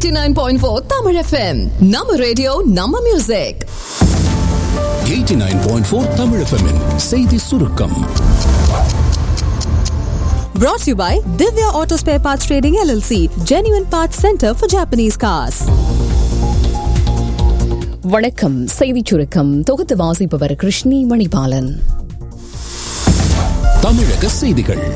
89.4 Tamil FM. நம்ம radio நம்ம music 89.4 Tamil FM -இன் செய்தி சுருக்கம் Brought to you by Divya Auto Spare Parts Trading LLC, Genuine Parts Center for Japanese Cars. வணக்கம் செய்திச் சுருக்கம் தொகுத்து வாசிப்பவர் கிருஷ்ணி மணிபாலன் தமிழக செய்திகள்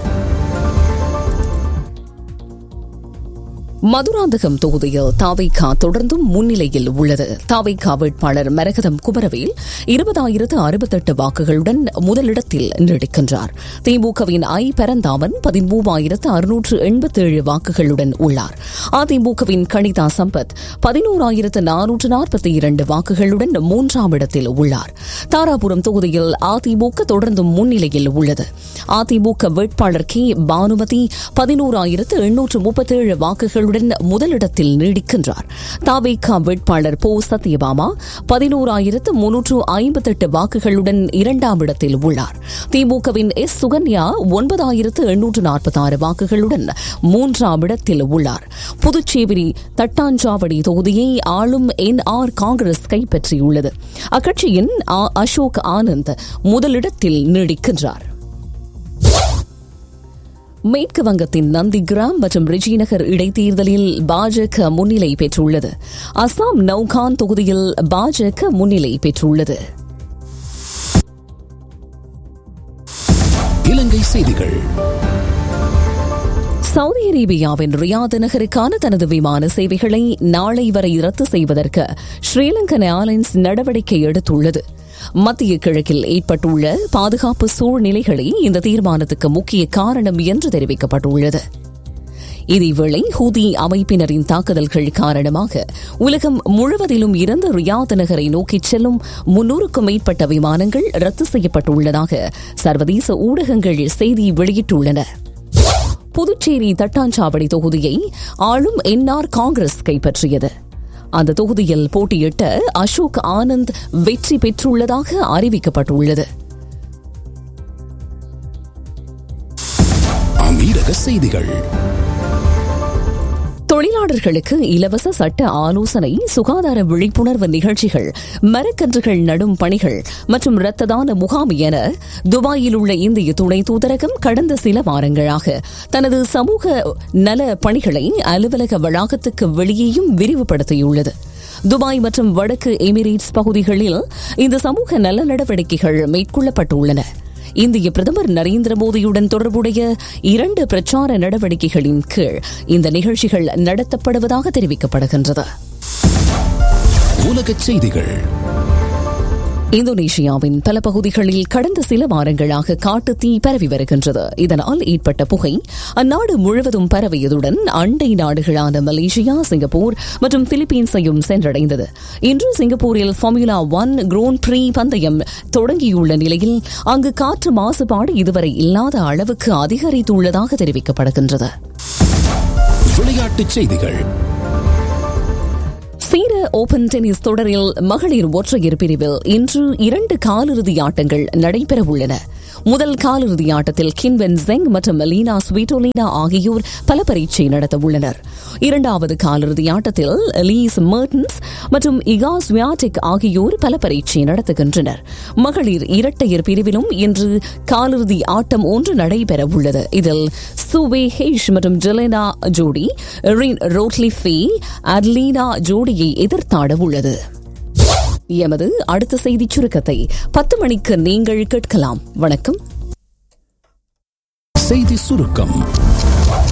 மதுராந்தகம் தொகுதியில் தாவைக்கா தொடர்ந்தும் முன்னிலையில் உள்ளது தாவைக்கா வேட்பாளர் மரகதம் குமரவேல் இருபதாயிரத்து அறுபத்தெட்டு வாக்குகளுடன் முதலிடத்தில் நீடிக்கின்றார் திமுகவின் ஐ பரந்தாமன் பதிமூவாயிரத்து அறுநூற்று எண்பத்தேழு வாக்குகளுடன் உள்ளார் அதிமுகவின் கணிதா சம்பத் பதினோராயிரத்து நானூற்று நாற்பத்தி இரண்டு வாக்குகளுடன் மூன்றாம் இடத்தில் உள்ளார் தாராபுரம் தொகுதியில் அதிமுக தொடர்ந்தும் முன்னிலையில் உள்ளது அதிமுக வேட்பாளர் கே பானுமதி பதினோராயிரத்து எண்ணூற்று முப்பத்தேழு வாக்குகளுடன் முதலிடத்தில் நீடிக்கின்றார் தாவேகா வேட்பாளர் போ சத்யபாமா பதினோராயிரத்து முன்னூற்று ஐம்பத்தெட்டு வாக்குகளுடன் இரண்டாம் இடத்தில் உள்ளார் திமுகவின் எஸ் சுகன்யா ஒன்பதாயிரத்து எண்ணூற்று நாற்பத்தாறு வாக்குகளுடன் மூன்றாம் இடத்தில் உள்ளார் புதுச்சேரி தட்டாஞ்சாவடி தொகுதியை ஆளும் என் ஆர் காங்கிரஸ் கைப்பற்றியுள்ளது அக்கட்சியின் ஆ- அசோக் ஆனந்த் முதலிடத்தில் நீடிக்கின்றார் மேற்கு வங்கத்தின் நந்திகிராம் மற்றும் ரிஜிநகர் இடைத்தேர்தலில் பாஜக முன்னிலை பெற்றுள்ளது அசாம் நௌகான் தொகுதியில் பாஜக முன்னிலை பெற்றுள்ளது இலங்கை செய்திகள் சவுதி அரேபியாவின் ரியாத் நகருக்கான தனது விமான சேவைகளை நாளை வரை ரத்து செய்வதற்கு ஸ்ரீலங்கன் ஏர்லைன்ஸ் நடவடிக்கை எடுத்துள்ளது மத்திய கிழக்கில் ஏற்பட்டுள்ள பாதுகாப்பு சூழ்நிலைகளே இந்த தீர்மானத்துக்கு முக்கிய காரணம் என்று தெரிவிக்கப்பட்டுள்ளது இதேவேளை ஹூதி அமைப்பினரின் தாக்குதல்கள் காரணமாக உலகம் முழுவதிலும் இறந்த ரியாத் நகரை நோக்கிச் செல்லும் முன்னூறுக்கும் மேற்பட்ட விமானங்கள் ரத்து செய்யப்பட்டுள்ளதாக சர்வதேச ஊடகங்கள் செய்தி வெளியிட்டுள்ளன புதுச்சேரி தட்டாஞ்சாவடி தொகுதியை ஆளும் என்ஆர் காங்கிரஸ் கைப்பற்றியது அந்த தொகுதியில் போட்டியிட்ட அசோக் ஆனந்த் வெற்றி பெற்றுள்ளதாக அறிவிக்கப்பட்டுள்ளது அமீரக செய்திகள் தொழிலாளர்களுக்கு இலவச சட்ட ஆலோசனை சுகாதார விழிப்புணர்வு நிகழ்ச்சிகள் மரக்கன்றுகள் நடும் பணிகள் மற்றும் இரத்த தான முகாம் என துபாயில் உள்ள இந்திய துணை தூதரகம் கடந்த சில வாரங்களாக தனது சமூக நல பணிகளை அலுவலக வளாகத்துக்கு வெளியேயும் விரிவுபடுத்தியுள்ளது துபாய் மற்றும் வடக்கு எமிரேட்ஸ் பகுதிகளில் இந்த சமூக நல நடவடிக்கைகள் மேற்கொள்ளப்பட்டுள்ளன இந்திய பிரதமர் நரேந்திர மோடியுடன் தொடர்புடைய இரண்டு பிரச்சார நடவடிக்கைகளின் கீழ் இந்த நிகழ்ச்சிகள் நடத்தப்படுவதாக தெரிவிக்கப்படுகின்றது உலகச் செய்திகள் இந்தோனேஷியாவின் பல பகுதிகளில் கடந்த சில வாரங்களாக காட்டு தீ பரவி வருகின்றது இதனால் ஏற்பட்ட புகை அந்நாடு முழுவதும் பரவியதுடன் அண்டை நாடுகளான மலேசியா சிங்கப்பூர் மற்றும் பிலிப்பீன்ஸையும் சென்றடைந்தது இன்று சிங்கப்பூரில் ஃபார்முலா ஒன் குரோன் ப்ரீ பந்தயம் தொடங்கியுள்ள நிலையில் அங்கு காற்று மாசுபாடு இதுவரை இல்லாத அளவுக்கு அதிகரித்துள்ளதாக தெரிவிக்கப்படுகின்றது விளையாட்டுச் செய்திகள் சீன ஓபன் டென்னிஸ் தொடரில் மகளிர் ஒற்றையர் பிரிவில் இன்று இரண்டு காலிறுதி ஆட்டங்கள் நடைபெறவுள்ளன முதல் காலிறுதி ஆட்டத்தில் கின்வென் ஜெங் மற்றும் லீனா ஸ்வீட்டோலினா ஆகியோர் பல பரீட்சை நடத்த உள்ளனர் இரண்டாவது காலிறுதி ஆட்டத்தில் லீஸ் மர்டன்ஸ் மற்றும் இகா ஸ்வியாடிக் ஆகியோர் பல பரீட்சை நடத்துகின்றனர் மகளிர் இரட்டையர் பிரிவிலும் இன்று காலிறுதி ஆட்டம் ஒன்று நடைபெற உள்ளது இதில் சுவே ஹேஷ் மற்றும் ஜெலேனா ஜோடி ரின் ரோட்லிஃபி அட்லீனா ஜோடியை எதிர்த்தாட உள்ளது எமது அடுத்த செய்திச் சுருக்கத்தை பத்து மணிக்கு நீங்கள் கேட்கலாம் வணக்கம் செய்தி சுருக்கம்